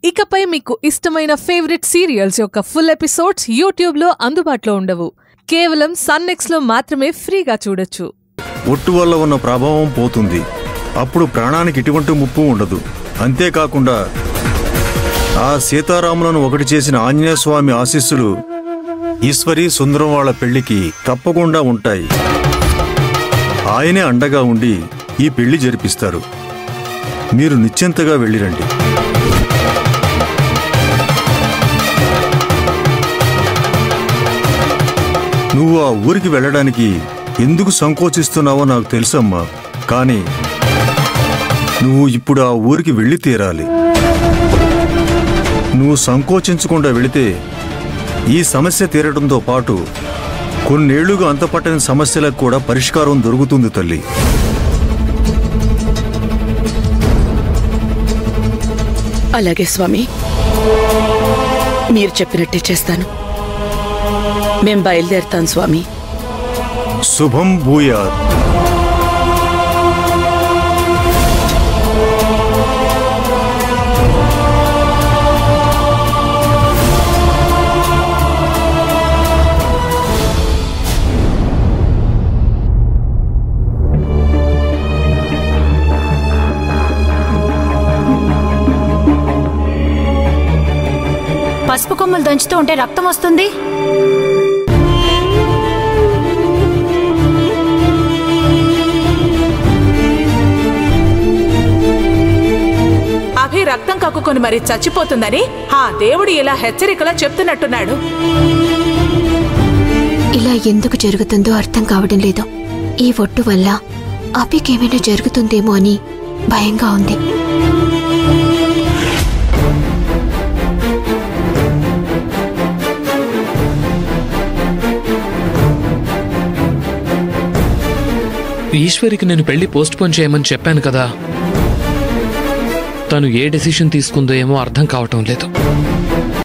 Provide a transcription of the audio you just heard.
ఇకపై మీకు ఇష్టమైన ఫేవరెట్ సీరియల్స్ యొక్క ఫుల్ ఎపిసోడ్స్ యూట్యూబ్లో అందుబాటులో ఉండవు కేవలం సన్నెక్స్లో మాత్రమే ఫ్రీగా చూడొచ్చు ఒట్టు వల్ల ఉన్న ప్రభావం పోతుంది అప్పుడు ప్రాణానికి ఎటువంటి ముప్పు ఉండదు అంతేకాకుండా ఆ సీతారాములను ఒకటి చేసిన ఆంజనేయ స్వామి ఆశీస్సులు ఈశ్వరి సుందరం వాళ్ళ పెళ్లికి తప్పకుండా ఉంటాయి ఆయనే అండగా ఉండి ఈ పెళ్లి జరిపిస్తారు మీరు నిశ్చింతగా వెళ్ళిరండి నువ్వు ఆ ఊరికి వెళ్ళడానికి ఎందుకు సంకోచిస్తున్నావో నాకు తెలుసమ్మా కానీ నువ్వు ఇప్పుడు ఆ ఊరికి వెళ్ళి తీరాలి నువ్వు సంకోచించకుండా వెళితే ఈ సమస్య తీరడంతో పాటు కొన్నేళ్లుగా అంతపట్టని సమస్యలకు కూడా పరిష్కారం దొరుకుతుంది తల్లి అలాగే స్వామి మీరు చెప్పినట్టే చేస్తాను మేం బయలుదేరుతాం స్వామి శుభం భూయాత్ పసుపు కొమ్ములు దంచుతూ ఉంటే రక్తం వస్తుంది అభి రక్తం కక్కుకొని మరి చచ్చిపోతుందని ఆ దేవుడు ఇలా హెచ్చరికలా చెప్తున్నట్టున్నాడు ఇలా ఎందుకు జరుగుతుందో అర్థం కావడం లేదు ఈ ఒట్టు వల్ల అభికేమైనా జరుగుతుందేమో అని భయంగా ఉంది ఈశ్వరికి నేను పెళ్లి పోస్ట్ పోన్ చేయమని చెప్పాను కదా తను ఏ డెసిషన్ తీసుకుందో ఏమో అర్థం కావటం లేదు